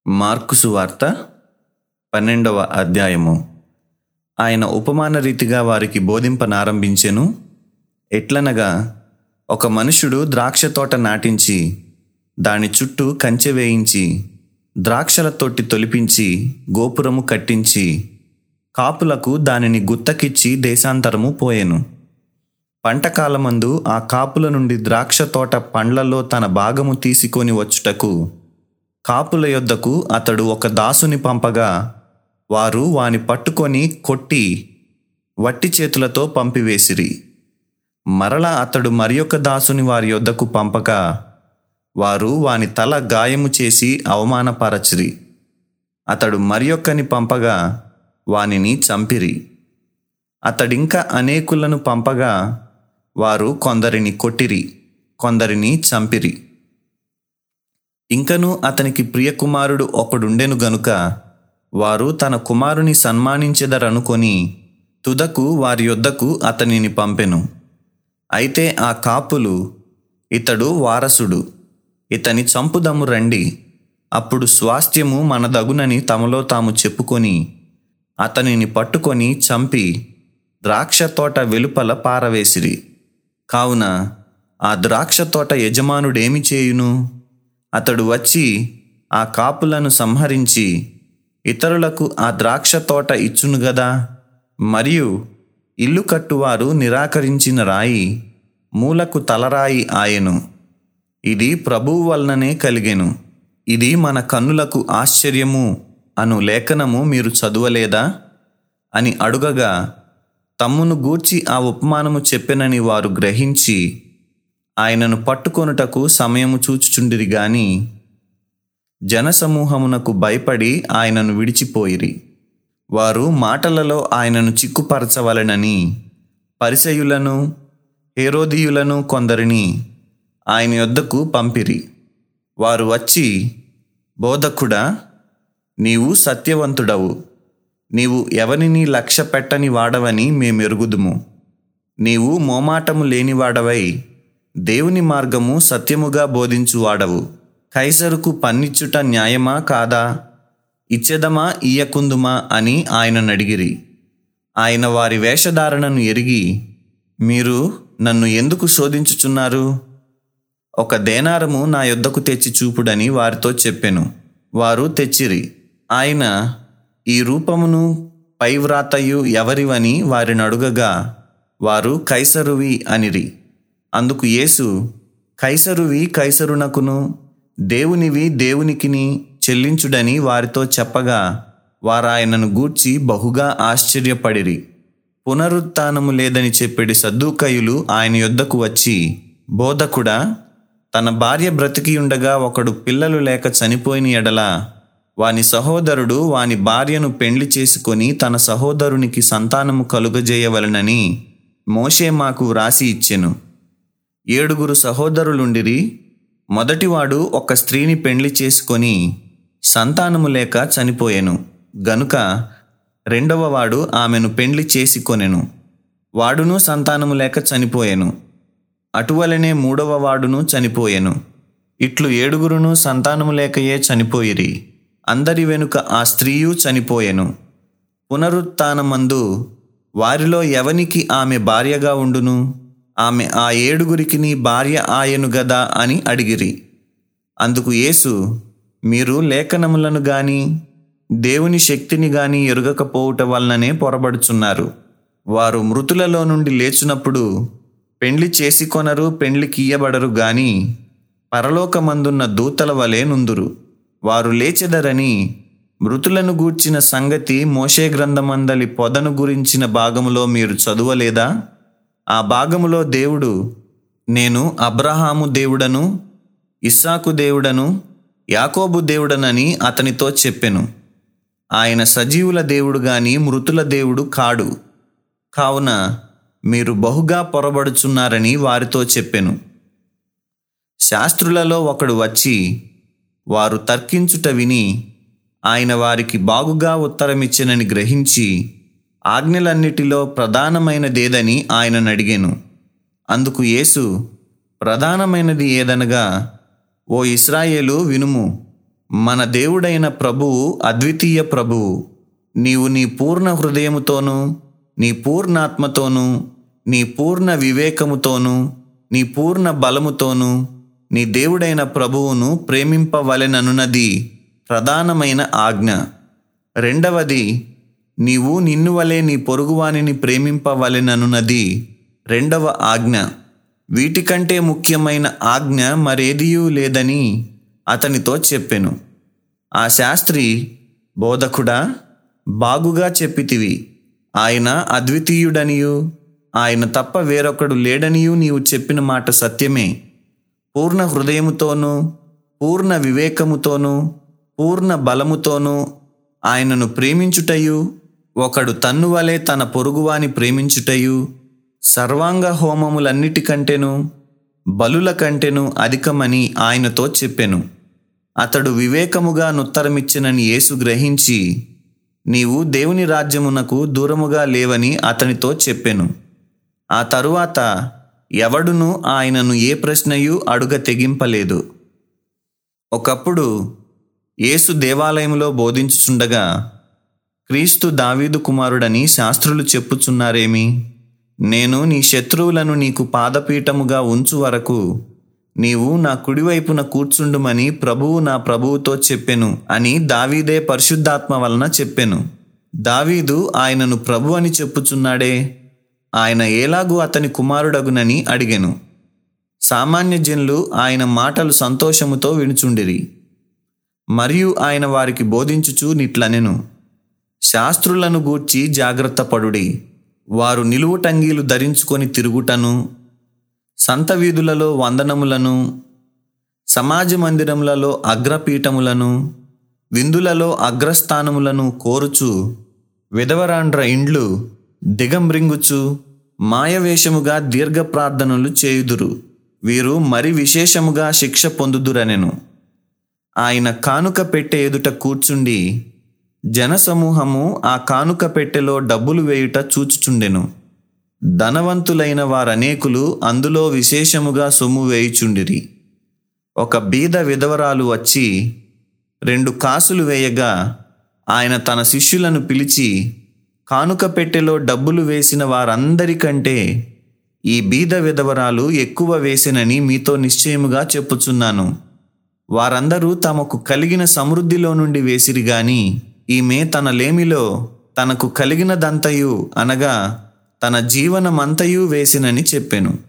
mark సువార్త పన్నెండవ అధ్యాయము ఆయన ఉపమాన రీతిగా వారికి బోధింపనారంభించెను ఎట్లనగా ఒక మనుషుడు ద్రాక్ష తోట నాటించి దాని చుట్టూ కంచె వేయించి ద్రాక్షల తొట్టి తొలిపించి గోపురము కట్టించి కాపులకు దానిని గుత్తకిచ్చి దేశాంతరము పోయెను పంటకాలమందు ఆ కాపుల నుండి ద్రాక్ష తోట పండ్లలో తన భాగము తీసుకొని వచ్చుటకు కాపుల యొద్దకు అతడు ఒక దాసుని పంపగా వారు వాని పట్టుకొని కొట్టి వట్టి చేతులతో పంపివేసిరి మరల అతడు మరియొక దాసుని వారి యొద్దకు పంపగా వారు వాని తల గాయము చేసి అవమానపరచిరి అతడు మరియొక్కని పంపగా వానిని చంపిరి అతడింకా అనేకులను పంపగా వారు కొందరిని కొట్టిరి కొందరిని చంపిరి ఇంకను అతనికి ప్రియకుమారుడు ఒకడుండెను గనుక వారు తన కుమారుని సన్మానించెదరనుకొని తుదకు వారి యొద్దకు అతనిని పంపెను అయితే ఆ కాపులు ఇతడు వారసుడు ఇతని చంపుదము రండి అప్పుడు స్వాస్థ్యము మనదగునని తమలో తాము చెప్పుకొని అతనిని పట్టుకొని చంపి ద్రాక్ష తోట వెలుపల పారవేసిరి కావున ఆ ద్రాక్ష తోట యజమానుడేమి చేయును అతడు వచ్చి ఆ కాపులను సంహరించి ఇతరులకు ఆ ద్రాక్ష తోట ఇచ్చును గదా మరియు ఇల్లు కట్టువారు నిరాకరించిన రాయి మూలకు తలరాయి ఆయను ఇది ప్రభువు వలననే కలిగెను ఇది మన కన్నులకు ఆశ్చర్యము అను లేఖనము మీరు చదువలేదా అని అడుగగా తమ్మును గూర్చి ఆ ఉపమానము చెప్పెనని వారు గ్రహించి ఆయనను పట్టుకొనుటకు సమయము చూచుచుండిరి గాని జనసమూహమునకు భయపడి ఆయనను విడిచిపోయిరి వారు మాటలలో ఆయనను చిక్కుపరచవలెనని పరిసయులను హేరోదీయులను కొందరిని ఆయన యొద్దకు పంపిరి వారు వచ్చి బోధకుడా నీవు సత్యవంతుడవు నీవు ఎవరిని లక్ష్య పెట్టని వాడవని మేమెరుగుదుము నీవు మోమాటము లేనివాడవై దేవుని మార్గము సత్యముగా బోధించువాడవు కైసరుకు పన్నిచ్చుట న్యాయమా కాదా ఇచ్చెదమా ఇయ్యకుందుమా అని ఆయనను అడిగిరి ఆయన వారి వేషధారణను ఎరిగి మీరు నన్ను ఎందుకు శోధించుచున్నారు ఒక దేనారము నా యొద్దకు తెచ్చి చూపుడని వారితో చెప్పెను వారు తెచ్చిరి ఆయన ఈ రూపమును పైవ్రాతయు ఎవరివని వారిని అడుగగా వారు కైసరువి అనిరి అందుకు యేసు కైసరువి కైసరునకును దేవునివి దేవునికిని చెల్లించుడని వారితో చెప్పగా వారాయనను గూర్చి బహుగా ఆశ్చర్యపడిరి పునరుత్నము లేదని చెప్పెడి సద్దూకయులు ఆయన యొద్దకు వచ్చి బోధకుడా తన భార్య బ్రతికి ఉండగా ఒకడు పిల్లలు లేక చనిపోయిన ఎడల వాని సహోదరుడు వాని భార్యను పెండ్లి చేసుకొని తన సహోదరునికి సంతానము కలుగజేయవలనని మోషే మాకు వ్రాసి ఇచ్చెను ఏడుగురు సహోదరులుండిరి మొదటివాడు ఒక స్త్రీని పెండ్లి చేసుకొని సంతానము లేక చనిపోయెను గనుక రెండవ వాడు ఆమెను పెండ్లి చేసుకొనెను వాడును సంతానము లేక చనిపోయెను అటువలనే మూడవ వాడును చనిపోయెను ఇట్లు ఏడుగురును సంతానము లేకయే చనిపోయిరి అందరి వెనుక ఆ స్త్రీయు చనిపోయెను పునరుత్నమందు వారిలో ఎవనికి ఆమె భార్యగా ఉండును ఆమె ఆ ఏడుగురికి నీ భార్య ఆయను గదా అని అడిగిరి అందుకు యేసు మీరు లేఖనములను గాని దేవుని శక్తిని గాని ఎరుగకపోవుట వలననే పొరబడుచున్నారు వారు మృతులలో నుండి లేచినప్పుడు పెండ్లి చేసి కొనరు పెండ్లికి ఇయ్యబడరు గాని పరలోకమందున్న దూతల వలె నుందురు వారు లేచెదరని మృతులను గూర్చిన సంగతి మోషే గ్రంథమందలి పొదను గురించిన భాగములో మీరు చదువలేదా ఆ భాగములో దేవుడు నేను అబ్రహాము దేవుడను ఇస్సాకు దేవుడను యాకోబు దేవుడనని అతనితో చెప్పెను ఆయన సజీవుల దేవుడు గాని మృతుల దేవుడు కాడు కావున మీరు బహుగా పొరబడుచున్నారని వారితో చెప్పెను శాస్త్రులలో ఒకడు వచ్చి వారు తర్కించుట విని ఆయన వారికి బాగుగా ఉత్తరమిచ్చెనని గ్రహించి ఆజ్ఞలన్నిటిలో ప్రధానమైనదేదని ఆయనను అడిగాను అందుకు యేసు ప్రధానమైనది ఏదనగా ఓ ఇస్రాయేలు వినుము మన దేవుడైన ప్రభువు అద్వితీయ ప్రభువు నీవు నీ పూర్ణ హృదయముతోనూ నీ పూర్ణాత్మతోనూ నీ పూర్ణ వివేకముతోనూ నీ పూర్ణ బలముతోనూ నీ దేవుడైన ప్రభువును ప్రేమింపవలెననున్నది ప్రధానమైన ఆజ్ఞ రెండవది నీవు నిన్ను వలె నీ పొరుగువానిని ప్రేమింపవలెననున్నది రెండవ ఆజ్ఞ వీటికంటే ముఖ్యమైన ఆజ్ఞ మరేదియూ లేదని అతనితో చెప్పెను ఆ శాస్త్రి బోధకుడా బాగుగా చెప్పితివి ఆయన అద్వితీయుడనియు ఆయన తప్ప వేరొకడు లేడనియు నీవు చెప్పిన మాట సత్యమే పూర్ణ హృదయముతోనూ పూర్ణ వివేకముతోనూ పూర్ణ బలముతోనూ ఆయనను ప్రేమించుటయు ఒకడు తన్ను వలె తన పొరుగువాని ప్రేమించుటయు సర్వాంగ హోమములన్నిటికంటెను బలుల కంటెను అధికమని ఆయనతో చెప్పెను అతడు వివేకముగా నుత్తరమిచ్చినని యేసు గ్రహించి నీవు దేవుని రాజ్యమునకు దూరముగా లేవని అతనితో చెప్పెను ఆ తరువాత ఎవడును ఆయనను ఏ ప్రశ్నయు అడుగ తెగింపలేదు ఒకప్పుడు యేసు దేవాలయంలో బోధించుచుండగా క్రీస్తు దావీదు కుమారుడని శాస్త్రులు చెప్పుచున్నారేమి నేను నీ శత్రువులను నీకు పాదపీఠముగా ఉంచు వరకు నీవు నా కుడివైపున కూర్చుండుమని ప్రభువు నా ప్రభువుతో చెప్పెను అని దావీదే పరిశుద్ధాత్మ వలన చెప్పెను దావీదు ఆయనను ప్రభు అని చెప్పుచున్నాడే ఆయన ఎలాగూ అతని కుమారుడగునని అడిగెను సామాన్య జనులు ఆయన మాటలు సంతోషముతో వినుచుండిరి మరియు ఆయన వారికి బోధించుచు నిట్లనెను శాస్త్రులను గూర్చి జాగ్రత్త పడుడి వారు నిలువుటంగీలు ధరించుకొని తిరుగుటను సంత వీధులలో వందనములను సమాజ మందిరములలో అగ్రపీఠములను విందులలో అగ్రస్థానములను కోరుచు విధవరాండ్ర ఇండ్లు దిగంబ్రింగుచు మాయవేషముగా దీర్ఘ ప్రార్థనలు చేయుదురు వీరు మరి విశేషముగా శిక్ష పొందుదురనెను ఆయన కానుక పెట్టె ఎదుట కూర్చుండి జనసమూహము ఆ కానుక పెట్టెలో డబ్బులు వేయుట చూచుచుండెను ధనవంతులైన వారనేకులు అందులో విశేషముగా సొమ్ము వేయుచుండిరి ఒక బీద విధవరాలు వచ్చి రెండు కాసులు వేయగా ఆయన తన శిష్యులను పిలిచి కానుక పెట్టెలో డబ్బులు వేసిన వారందరికంటే ఈ బీద విధవరాలు ఎక్కువ వేసినని మీతో నిశ్చయముగా చెప్పుచున్నాను వారందరూ తమకు కలిగిన సమృద్ధిలో నుండి వేసిరి గాని ఈమె తన లేమిలో తనకు కలిగినదంతయు అనగా తన జీవనమంతయు వేసినని చెప్పెను